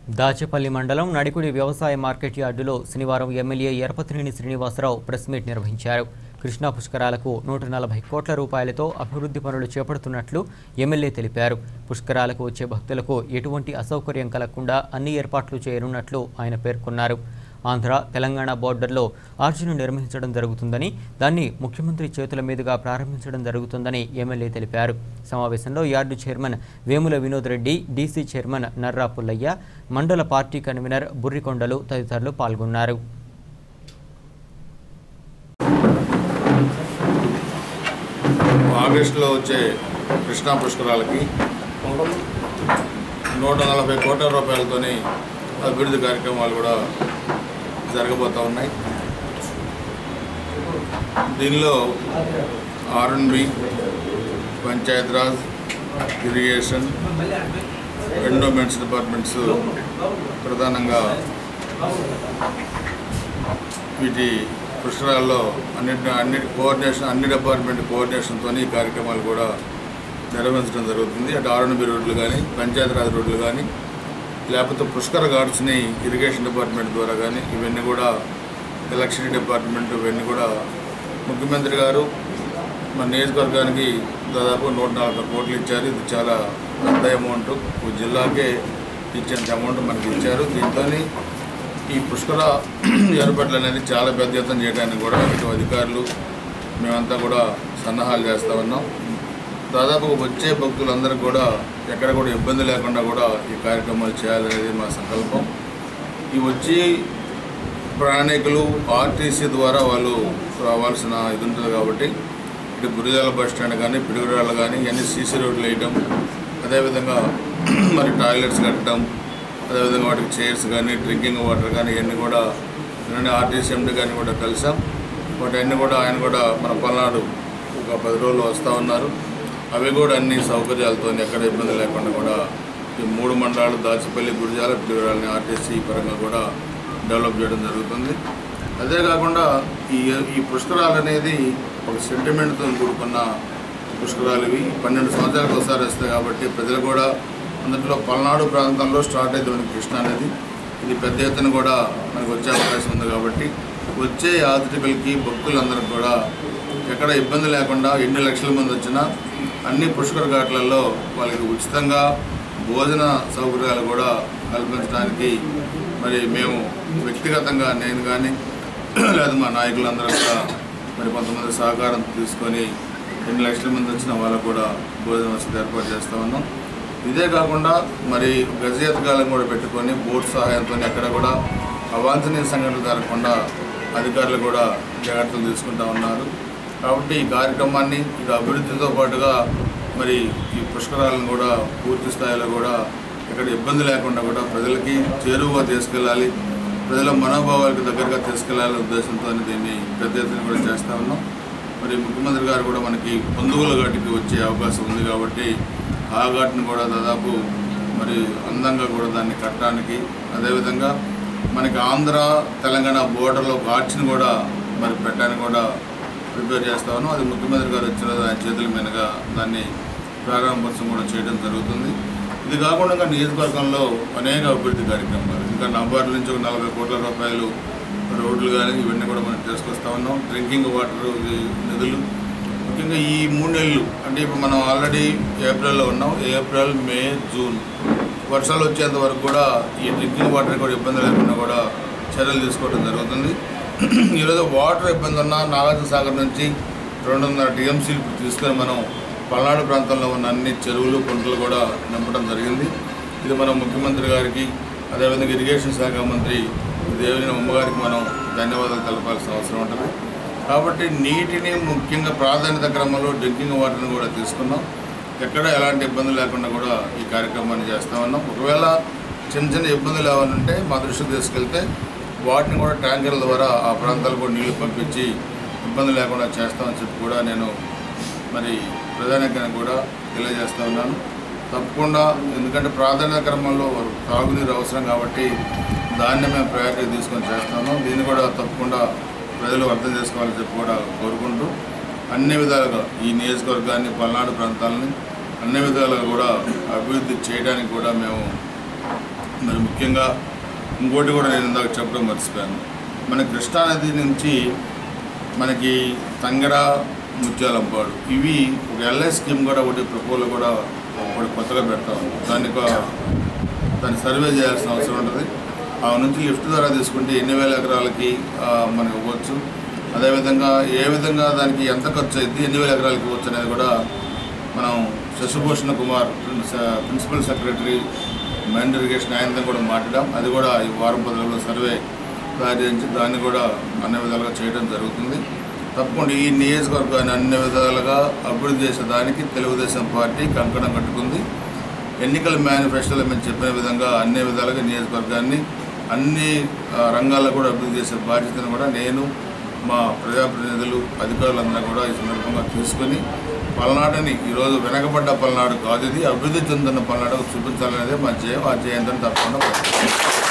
దాచేపల్లి మండలం నడికుడి వ్యవసాయ మార్కెట్ యార్డులో శనివారం MLA Yarapathineni Srinivasarao press meet నిర్వహించారు కృష్ణా పుష్కరాలకు నూట నలభై కోట్ల రూపాయలతో అభివృద్ధి పనులు చేపడుతున్నట్లు ఎమ్మెల్యే తెలిపారు పుష్కరాలకు వచ్చే భక్తులకు ఎటువంటి అసౌకర్యం కలగకుండా అన్ని ఏర్పాట్లు చేయనున్నట్లు ఆయన పేర్కొన్నారు ఆంధ్ర తెలంగాణ బోర్డర్లో ఆర్చిను నిర్మించడం జరుగుతుందని దాన్ని ముఖ్యమంత్రి చేతుల మీదుగా ప్రారంభించడం జరుగుతుందని ఎమ్మెల్యే తెలిపారు సమావేశంలో yard chairman Vemula Vinod Reddy DC chairman Narra Pullaiah మండల పార్టీ కన్వీనర్ బుర్రికొండలు తదితరులు పాల్గొన్నారు ఆగస్టులో వచ్చే కృష్ణా పుష్కరాలకి నూట నలభై కోట్ల రూపాయలతోని అభివృద్ధి కార్యక్రమాలు కూడా జరగబోతూ ఉన్నాయి దీనిలో RNB Panchayati Raj irrigation endowments departments ప్రధానంగా వీటి పుష్కరాల్లో అన్నిటి అన్నిటి కోఆర్డినేషన్ అన్ని డిపార్ట్మెంట్ కోఆర్డినేషన్తో ఈ కార్యక్రమాలు కూడా నిర్వహించడం జరుగుతుంది అటు ఆర్ఎన్బి రోడ్లు కానీ పంచాయతీరాజ్ రోడ్లు కానీ లేకపోతే పుష్కర ఘాట్స్ని ఇరిగేషన్ డిపార్ట్మెంట్ ద్వారా కానీ ఇవన్నీ కూడా ఎలక్ట్రిసిటీ డిపార్ట్మెంట్ ఇవన్నీ కూడా ముఖ్యమంత్రి గారు మన నియోజకవర్గానికి దాదాపు నూట నలభై కోట్లు ఇచ్చారు ఇది చాలా పెద్ద అమౌంట్ ఒక జిల్లాకే ఇచ్చేంత అమౌంట్ మనకి ఇచ్చారు దీంతో ఈ పుష్కర ఏర్పాట్లు అనేది చాలా పెద్ద ఎత్తున చేయడానికి కూడా ఇటు అధికారులు మేమంతా కూడా సన్నాహాలు చేస్తూ ఉన్నాం దాదాపు వచ్చే భక్తులందరికీ కూడా ఎక్కడ కూడా ఇబ్బంది లేకుండా కూడా ఈ కార్యక్రమాలు చేయాలనేది మా సంకల్పం ఈ వచ్చి ప్రయాణికులు ఆర్టీసీ ద్వారా వాళ్ళు రావాల్సిన ఇది ఉంటుంది కాబట్టి ఇటు గురిజాల బస్ స్టాండ్ కానీ పిడుగురాళ్ళు కానీ ఇవన్నీ సీసీ రోడ్లు వేయటం అదేవిధంగా మరి టాయిలెట్స్ కట్టడం అదేవిధంగా వాటికి చైర్స్ కానీ డ్రింకింగ్ వాటర్ కానీ ఇవన్నీ కూడా నిన్న ఆర్టీసీ ఎండి కానీ కూడా కలిసాం వాటన్నీ కూడా ఆయన కూడా మన పల్నాడు ఒక పది రోజులు వస్తూ ఉన్నారు అవి కూడా అన్ని సౌకర్యాలతో ఎక్కడ ఇబ్బంది లేకుండా కూడా ఈ మూడు మండలాలు దాచిపల్లి గురిజాల పిడుగురాలని ఆర్టీసీ పరంగా కూడా డెవలప్ చేయడం జరుగుతుంది అదే కాకుండా ఈ ఈ పుష్కరాలు అనేది ఒక సెంటిమెంట్తో కూడుకున్న పుష్కరాలు ఇవి పన్నెండు సంవత్సరాలకు ఒకసారి వస్తాయి కాబట్టి ప్రజలు కూడా అందులో పల్నాడు ప్రాంతంలో స్టార్ట్ అయితే మనకి కృష్ణ అనేది ఇది పెద్ద ఎత్తున కూడా మనకు వచ్చే అవకాశం ఉంది కాబట్టి వచ్చే యాత్రికులకి భక్తులందరికీ కూడా ఎక్కడ ఇబ్బంది లేకుండా ఎన్ని లక్షల మంది వచ్చినా అన్ని పుష్కర ఘాట్లలో వాళ్ళకి ఉచితంగా భోజన సౌకర్యాలు కూడా కల్పించడానికి మరి మేము వ్యక్తిగతంగా నేను కానీ లేదా మా నాయకులందరూ కూడా మరి కొంతమంది సహకారం తీసుకొని ఎన్ని లక్షల మంది వచ్చిన వాళ్ళకు కూడా భోజన వసతి ఏర్పాటు చేస్తూ ఉన్నాం ఇదే కాకుండా మరి గజయతకాలం కూడా పెట్టుకొని బోట్ సహాయంతో ఎక్కడ కూడా అవాంఛనీయ సంఘటనలు జరగకుండా అధికారులు కూడా జాగ్రత్తలు తీసుకుంటా ఉన్నారు కాబట్టి ఈ కార్యక్రమాన్ని ఇది అభివృద్ధితో పాటుగా మరి ఈ పుష్కరాలను కూడా పూర్తి స్థాయిలో కూడా ఎక్కడ ఇబ్బంది లేకుండా కూడా ప్రజలకి చేరువగా తీసుకెళ్ళాలి ప్రజల మనోభావాలకు దగ్గరగా తీసుకెళ్లాలనే ఉద్దేశంతో దీన్ని పెద్ద ఎత్తున కూడా చేస్తా ఉన్నాం మరి ముఖ్యమంత్రి గారు కూడా మనకి పొందుగుల ఘాటికి వచ్చే అవకాశం ఉంది కాబట్టి ఆ ఘాట్ని కూడా దాదాపు మరి అందంగా కూడా దాన్ని కట్టడానికి అదేవిధంగా మనకి ఆంధ్ర తెలంగాణ బోర్డర్లో ఘాట్స్ని కూడా మరి పెట్టడానికి కూడా ప్రిపేర్ చేస్తా ఉన్నాం అది ముఖ్యమంత్రి గారు వచ్చిన ఆయన చేతుల మీదుగా దాన్ని ప్రారంభోత్సవం కూడా చేయడం జరుగుతుంది ఇది కాకుండా నియోజకవర్గంలో అనేక అభివృద్ధి కార్యక్రమాలు ఇంకా నబార్డు నుంచి ఒక నలభై కోట్ల రూపాయలు రోడ్లు కానీ ఇవన్నీ కూడా మనం తీసుకొస్తా ఉన్నాం డ్రింకింగ్ వాటర్ నిధులు ముఖ్యంగా ఈ మూడు నెలలు అంటే ఇప్పుడు మనం ఆల్రెడీ ఏప్రిల్లో ఉన్నాం ఏప్రిల్ మే జూన్ వర్షాలు వచ్చేంత వరకు కూడా ఈ డ్రింకింగ్ వాటర్ కూడా ఇబ్బంది లేకుండా కూడా చర్యలు తీసుకోవడం జరుగుతుంది ఈరోజు వాటర్ ఇబ్బంది ఉన్న నాగార్జున సాగర్ నుంచి రెండున్నర టీఎంసీలు తీసుకొని మనం పల్నాడు ప్రాంతంలో ఉన్న అన్ని చెరువులు కుంటలు కూడా నింపడం జరిగింది ఇది మనం ముఖ్యమంత్రి గారికి అదేవిధంగా ఇరిగేషన్ శాఖ మంత్రి దేవిని అమ్మగారికి మనం ధన్యవాదాలు తెలపాల్సిన అవసరం ఉంటుంది కాబట్టి నీటిని ముఖ్యంగా ప్రాధాన్యత క్రమంలో డ్రింకింగ్ వాటర్ని కూడా తీసుకున్నాం ఎక్కడ ఎలాంటి ఇబ్బంది లేకుండా కూడా ఈ కార్యక్రమాన్ని చేస్తా ఉన్నాం ఒకవేళ చిన్న చిన్న ఇబ్బందులు ఏమైనా మా దృష్టికి తీసుకెళ్తే వాటిని కూడా ట్యాంకర్ల ద్వారా ఆ ప్రాంతాలకు కూడా నీళ్లు పంపించి ఇబ్బంది లేకుండా చేస్తామని చెప్పి కూడా నేను మరి ప్రధానికానికి కూడా తెలియజేస్తా ఉన్నాను తప్పకుండా ఎందుకంటే ప్రాధాన్యత క్రమంలో తాగునీరు అవసరం కాబట్టి దాన్ని మేము ప్రయారిటీ తీసుకొని చేస్తాము దీన్ని కూడా తప్పకుండా ప్రజలు అర్థం చేసుకోవాలని చెప్పి కూడా కోరుకుంటూ అన్ని విధాలుగా ఈ నియోజకవర్గాన్ని పల్నాడు ప్రాంతాలని అన్ని విధాలుగా కూడా అభివృద్ధి చేయడానికి కూడా మేము మరి ముఖ్యంగా ఇంకోటి కూడా నేను ఇందాక చెప్పడం మర్చిపోయాను మన కృష్ణానది నుంచి మనకి తంగడ ముత్యాలంపాడు ఇవి ఒక ఎల్ఐ స్కీమ్ కూడా ఒకటి ప్రపోజల్ కూడా ఒకటి కొత్తగా పెడతా ఉంది దాన్ని ఒక- దాన్ని సర్వే చేయాల్సిన అవసరం ఉంటుంది ఆ నుంచి లిఫ్ట్ ద్వారా తీసుకుంటే ఎన్ని వేల ఎకరాలకి ఆ, మనకి ఇవ్వచ్చు అదేవిధంగా ఏ విధంగా దానికి ఎంత ఖర్చు అయింది ఎన్ని వేల ఎకరాలకి ఇవ్వచ్చు అనేది కూడా మనం Sashibhushan Kumar prin- principal secretary mind irrigation ఆయనతో కూడా మాట్లాడాం అది కూడా ఈ వారం పదులలో సర్వే తయారు చేయించి దాన్ని కూడా అన్ని విధాలుగా చేయడం జరుగుతుంది తప్పకుండా ఈ నియోజకవర్గాన్ని అన్ని విధాలుగా అభివృద్ధి చేసేదానికి తెలుగుదేశం పార్టీ కంకణం కట్టుకుంది ఎన్నికల మేనిఫెస్టోలో మేము చెప్పిన విధంగా అన్ని విధాలుగా నియోజకవర్గాన్ని అన్ని ఆ, రంగాల్లో కూడా అభివృద్ధి చేసే బాధ్యతను కూడా నేను మా ప్రజాప్రతినిధులు అధికారులందరూ కూడా ఈ సందర్భంగా తీసుకొని పల్నాడుని ఈరోజు వెనకబడ్డ పల్నాడు కాదు ఇది అభివృద్ధి చెందుతున్న పల్నాడు చూపించాలనేదే మా జయం ఆ జయంతం తప్పకుండా